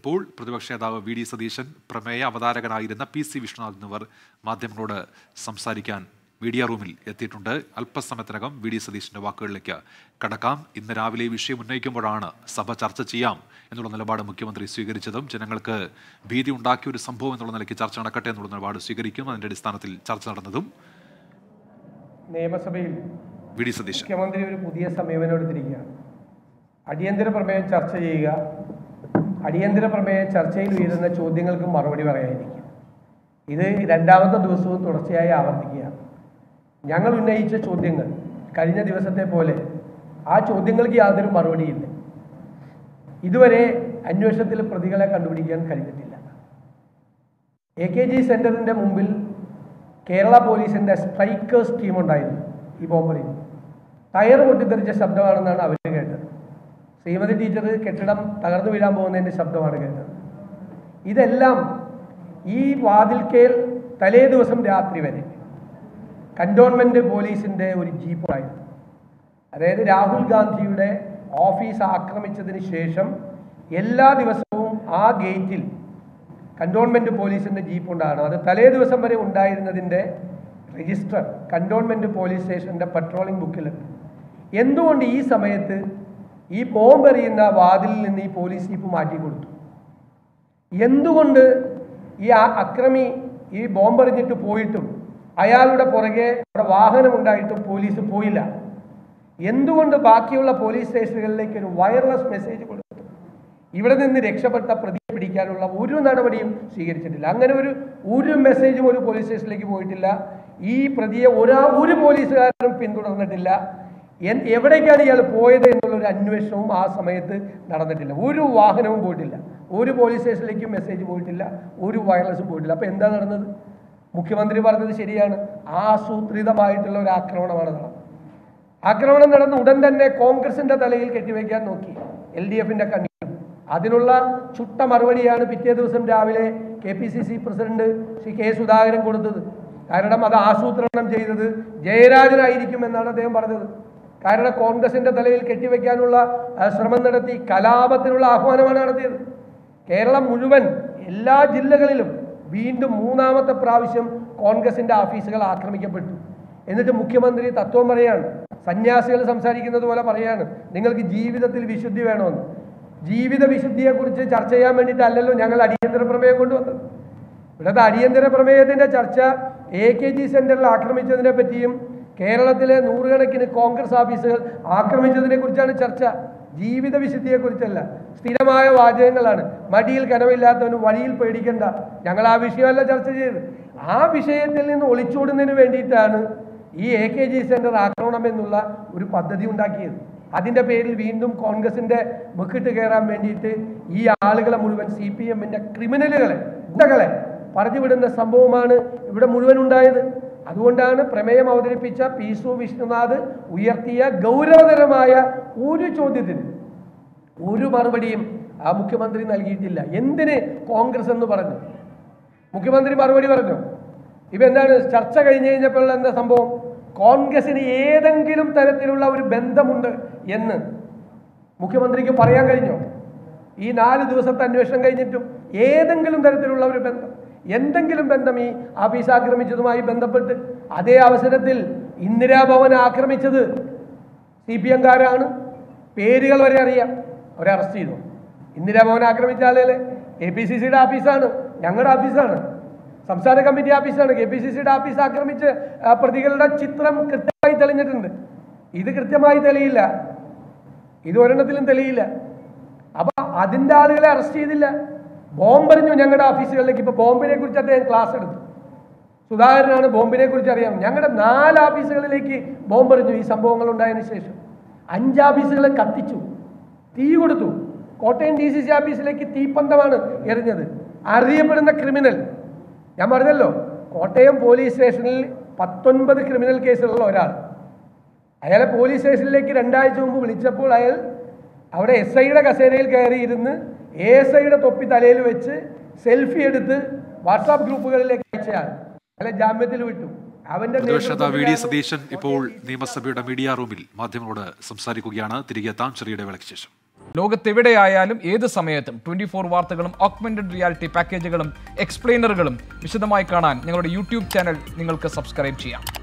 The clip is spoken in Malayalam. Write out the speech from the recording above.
ഇപ്പോൾ പ്രതിപക്ഷ നേതാവ് വി ഡി സതീശൻ പ്രമേയ അവതാരകനായിരുന്ന പി സി വിശ്വനാഥ് എന്നിവർ മാധ്യമങ്ങളോട് സംസാരിക്കാൻ മീഡിയ റൂമിൽ എത്തിയിട്ടുണ്ട് അല്പസമയത്തിനകം വി ഡി സതീശന്റെ വാക്കുകളിലേക്ക് കടക്കാം ഇന്ന് രാവിലെ ഈ വിഷയം ഉന്നയിക്കുമ്പോഴാണ് സഭ ചർച്ച ചെയ്യാം എന്നുള്ള നിലപാട് മുഖ്യമന്ത്രി സ്വീകരിച്ചതും ജനങ്ങൾക്ക് ഭീതി ഉണ്ടാക്കിയ ഒരു സംഭവം എന്നുള്ള നിലയ്ക്ക് ചർച്ച നടക്കട്ടെ എന്നുള്ള നിലപാട് സ്വീകരിക്കും അതിന്റെ അടിസ്ഥാനത്തിൽ ചർച്ച നടന്നതും നിയമസഭയിൽ വി ഡി സതീശൻ മുഖ്യമന്ത്രി ഒരു പുതിയ സമീപനം എടുത്തിരിക്കുകയാണ് അടിയന്തര പ്രമേയം ചർച്ച ചെയ്യുക അടിയന്തര പ്രമേയ ചർച്ചയിൽ ഉയരുന്ന ചോദ്യങ്ങൾക്ക് മറുപടി പറയാനിരിക്കുക ഇത് രണ്ടാമത്തെ ദിവസവും തുടർച്ചയായി ആവർത്തിക്കുകയാണ് ഞങ്ങൾ ഉന്നയിച്ച ചോദ്യങ്ങൾ കഴിഞ്ഞ ദിവസത്തെ പോലെ ആ ചോദ്യങ്ങൾക്ക് യാതൊരു മറുപടിയില്ല ഇതുവരെ അന്വേഷണത്തിൽ പ്രതികളെ കണ്ടുപിടിക്കാൻ കഴിഞ്ഞിട്ടില്ല എ കെ ജി സെന്ററിന്റെ മുമ്പിൽ കേരള പോലീസിന്റെ സ്ട്രൈക്കേഴ്സ് ടീം ഉണ്ടായിരുന്നു ഈ ബോംബറിൽ ടയർ പൊട്ടിത്തെറിച്ച ശബ്ദമാണെന്നാണ് അവർ കേട്ടത് ശ്രീമതി ടീച്ചർ കെട്ടിടം തകർന്നു വീഴാൻ പോകുന്നതിന്റെ ശബ്ദമാണ് കേട്ടത് ഇതെല്ലാം ഈ വാതിൽക്കേൽ തലേ ദിവസം രാത്രി വരെ കന്റോൺമെന്റ് പോലീസിന്റെ ഒരു ജീപ്പായിരുന്നു അതായത് രാഹുൽ ഗാന്ധിയുടെ ഓഫീസ് ആക്രമിച്ചതിന് ശേഷം എല്ലാ ദിവസവും ആ ഗേറ്റിൽ കന്റോൺമെന്റ് പോലീസിന്റെ ജീപ്പ് ഉണ്ടാകണം അത് തലേ ദിവസം വരെ ഉണ്ടായിരുന്നതിന്റെ രജിസ്റ്റർ കന്റോൺമെന്റ് പോലീസ് സ്റ്റേഷന്റെ പട്രോളിംഗ് ബുക്കിലുണ്ട് എന്തുകൊണ്ട് ഈ സമയത്ത് ഈ ബോംബ് എറിയുന്ന വാതിലിൽ നിന്ന് ഈ പോലീസ് ജീപ്പ് മാറ്റി കൊടുത്തു എന്തുകൊണ്ട് ഈ ആ അക്രമി ഈ ബോംബെറിഞ്ഞിട്ട് പോയിട്ടും അയാളുടെ പുറകെ അവിടെ വാഹനമുണ്ടായിട്ടും പോലീസ് പോയില്ല എന്തുകൊണ്ട് ബാക്കിയുള്ള പോലീസ് സ്റ്റേഷനുകളിലേക്ക് ഒരു വയർലെസ് മെസ്സേജ് കൊടുത്തു ഇവിടെ നിന്ന് രക്ഷപ്പെട്ട പ്രതിയെ പിടിക്കാനുള്ള ഒരു നടപടിയും സ്വീകരിച്ചിട്ടില്ല അങ്ങനെ ഒരു ഒരു മെസ്സേജും ഒരു പോലീസ് സ്റ്റേഷനിലേക്ക് പോയിട്ടില്ല ഈ പ്രതിയെ ഒരാ ഒരു പോലീസുകാരനും പിന്തുടർന്നിട്ടില്ല എൻ- എവിടേക്കാണ് ഇയാൾ പോയത് എന്നുള്ള ഒരു അന്വേഷണവും ആ സമയത്ത് നടന്നിട്ടില്ല ഒരു വാഹനവും പോയിട്ടില്ല ഒരു പോലീസ് സ്റ്റേഷനിലേക്കും മെസ്സേജ് പോയിട്ടില്ല ഒരു വയർലെസ്സും പോയിട്ടില്ല അപ്പൊ എന്താ നടന്നത് മുഖ്യമന്ത്രി പറഞ്ഞത് ശരിയാണ് ആസൂത്രിതമായിട്ടുള്ള ഒരു ആക്രമണമാണ് നടന്നത് ആക്രമണം നടന്ന ഉടൻ തന്നെ കോൺഗ്രസിന്റെ തലയിൽ കെട്ടിവെക്കാൻ നോക്കി എൽ ഡി എഫിന്റെ കണ്ണീർ അതിനുള്ള ചുട്ട മറുപടിയാണ് പിറ്റേ ദിവസം രാവിലെ K P C C president Shri K Sudhakaran കൊടുത്തത് കാരണം അത് ആസൂത്രണം ചെയ്തത് ജയരാജനായിരിക്കും എന്നാണ് അദ്ദേഹം പറഞ്ഞത് കാരണം കോൺഗ്രസിന്റെ തലയിൽ കെട്ടിവെക്കാനുള്ള ആ, ശ്രമം നടത്തി കലാപത്തിനുള്ള ആഹ്വാനമാണ് നടത്തിയത് കേരളം മുഴുവൻ എല്ലാ ജില്ലകളിലും വീണ്ടും മൂന്നാമത്തെ പ്രാവശ്യം കോൺഗ്രസിന്റെ ഓഫീസുകൾ ആക്രമിക്കപ്പെട്ടു എന്നിട്ട് മുഖ്യമന്ത്രി തത്വം പറയാണ് സന്യാസികൾ സംസാരിക്കുന്നത് പോലെ പറയാണ് നിങ്ങൾക്ക് ജീവിതത്തിൽ വിശുദ്ധി വേണമെന്ന് ജീവിത വിശുദ്ധിയെക്കുറിച്ച് ചർച്ച ചെയ്യാൻ വേണ്ടിയിട്ടല്ലല്ലോ ഞങ്ങൾ അടിയന്തര പ്രമേയം കൊണ്ടുവന്നത് ഇവിടുത്തെ അടിയന്തര പ്രമേയത്തിന്റെ ചർച്ച എ കെ ജി സെന്ററിൽ ആക്രമിച്ചതിനെ പറ്റിയും കേരളത്തിലെ നൂറുകണക്കിന് കോൺഗ്രസ് ഓഫീസുകൾ ആക്രമിച്ചതിനെ കുറിച്ചാണ് ചർച്ച ജീവിത വിശുദ്ധിയെക്കുറിച്ചല്ല സ്ഥിരമായ വാചകങ്ങളാണ് മടിയിൽ കനവില്ലാത്തവന് വഴിയിൽ പേടിക്കണ്ട ഞങ്ങൾ ആ വിഷയമല്ല ചർച്ച ചെയ്തത് ആ വിഷയത്തിൽ നിന്ന് ഒളിച്ചോടുന്നതിന് വേണ്ടിയിട്ടാണ് ഈ എ കെ ജി സെന്റർ ആക്രമണം എന്നുള്ള ഒരു പദ്ധതി ഉണ്ടാക്കിയത് അതിന്റെ പേരിൽ വീണ്ടും കോൺഗ്രസിന്റെ മുക്കിട്ട് കയറാൻ വേണ്ടിയിട്ട് ഈ ആളുകളെ മുഴുവൻ സി പി എമ്മിന്റെ ക്രിമിനലുകളെ ഗുണ്ടകളെ പറഞ്ഞു വിടുന്ന സംഭവമാണ് ഇവിടെ മുഴുവൻ ഉണ്ടായത് അതുകൊണ്ടാണ് പ്രമേയം അവതരിപ്പിച്ച പി സു വിഷ്ണുനാഥ് ഉയർത്തിയ ഗൗരവതരമായ ഒരു ചോദ്യത്തിന് ഒരു മറുപടിയും ആ മുഖ്യമന്ത്രി നൽകിയിട്ടില്ല എന്തിന് കോൺഗ്രസ് എന്ന് പറഞ്ഞു മുഖ്യമന്ത്രി മറുപടി പറഞ്ഞു ഇപ്പൊ എന്താണ് ചർച്ച കഴിഞ്ഞു കഴിഞ്ഞപ്പോൾ എന്താ സംഭവം കോൺഗ്രസിന് ഏതെങ്കിലും തരത്തിലുള്ള ഒരു ബന്ധമുണ്ട് എന്ന് മുഖ്യമന്ത്രിക്ക് പറയാൻ കഴിഞ്ഞോ ഈ നാല് ദിവസത്തെ അന്വേഷണം കഴിഞ്ഞിട്ടും ഏതെങ്കിലും തരത്തിലുള്ള ഒരു ബന്ധം എന്തെങ്കിലും ബന്ധം ഈ ആഫീസ് ആക്രമിച്ചതുമായി ബന്ധപ്പെട്ട് അതേ അവസരത്തിൽ ഇന്ദിരാഭവൻ ആക്രമിച്ചത് സി പി എംകാരാണ് പേരുകൾ വരെ അറിയാം അവരെ അറസ്റ്റ് ചെയ്തു ഇന്ദിരാഭവൻ ആക്രമിച്ച ആളുകളെ എ പി സി സിയുടെ ഓഫീസാണ് ഞങ്ങളുടെ ഓഫീസാണ് സംസ്ഥാന കമ്മിറ്റി ഓഫീസാണ് കെ പി സി സിയുടെ ഓഫീസ് ആക്രമിച്ച് ആ, പ്രതികളുടെ ചിത്രം കൃത്യമായി തെളിഞ്ഞിട്ടുണ്ട് ഇത് കൃത്യമായി തെളിയില്ല ഇത് ഒരെണ്ണത്തിലും തെളിയില്ല അപ്പൊ അതിന്റെ ആളുകളെ അറസ്റ്റ് ചെയ്തില്ല ബോംബെറിഞ്ഞു ഞങ്ങളുടെ ഓഫീസുകളിലേക്ക് ഇപ്പൊ ബോംബിനെ കുറിച്ച് അദ്ദേഹം ക്ലാസ് എടുത്തു സുധാകരനാണ് ബോംബിനെ കുറിച്ച് അറിയാം ഞങ്ങളുടെ നാല് ഓഫീസുകളിലേക്ക് ബോംബെറിഞ്ഞു ഈ സംഭവങ്ങൾ ഉണ്ടായതിനു ശേഷം അഞ്ച് ഓഫീസുകളെ കത്തിച്ചു തീ കൊടുത്തു കോട്ടയം ഡി സി സി ഓഫീസിലേക്ക് തീപ്പന്തമാണ് എറിഞ്ഞത് അറിയപ്പെടുന്ന ക്രിമിനൽ ഞാൻ പറഞ്ഞല്ലോ കോട്ടയം പോലീസ് സ്റ്റേഷനിൽ പത്തൊൻപത് ക്രിമിനൽ കേസുള്ള ഒരാൾ അയാളെ പോലീസ് സ്റ്റേഷനിലേക്ക് രണ്ടാഴ്ച മുമ്പ് വിളിച്ചപ്പോൾ അയാൾ അവിടെ എസ് ഐയുടെ കസേരയിൽ കയറി ഇരുന്ന് എ എസ് ഐയുടെ തൊപ്പി തലയിൽ വെച്ച് സെൽഫി എടുത്ത് വാട്സാപ്പ് ഗ്രൂപ്പുകളിലേക്ക് അയച്ചയാൾ അയാളെ ജാമ്യത്തിൽ വിട്ടു അവന്റെ പ്രതിപക്ഷ നേതാവ് വി ഡി നേതൃത്വത്തിലാണ് സതീശൻ ഇപ്പോൾ നിയമസഭയുടെ മീഡിയ റൂമിൽ മാധ്യമങ്ങളോട് സംസാരിക്കുകയാണ് തിരികെ എത്താം ചെറിയ ഇടവേളയ്ക്ക് ശേഷം ലോകത്തെവിടെയായാലും ഏത് സമയത്തും ട്വന്റി ഫോർ വാർത്തകളും ഓഗ്മെന്റഡ് റിയാലിറ്റി പാക്കേജുകളും എക്സ്പ്ലെയിനറുകളും വിശദമായി കാണാൻ ഞങ്ങളുടെ യൂട്യൂബ് ചാനൽ നിങ്ങൾക്ക് സബ്സ്ക്രൈബ് ചെയ്യാം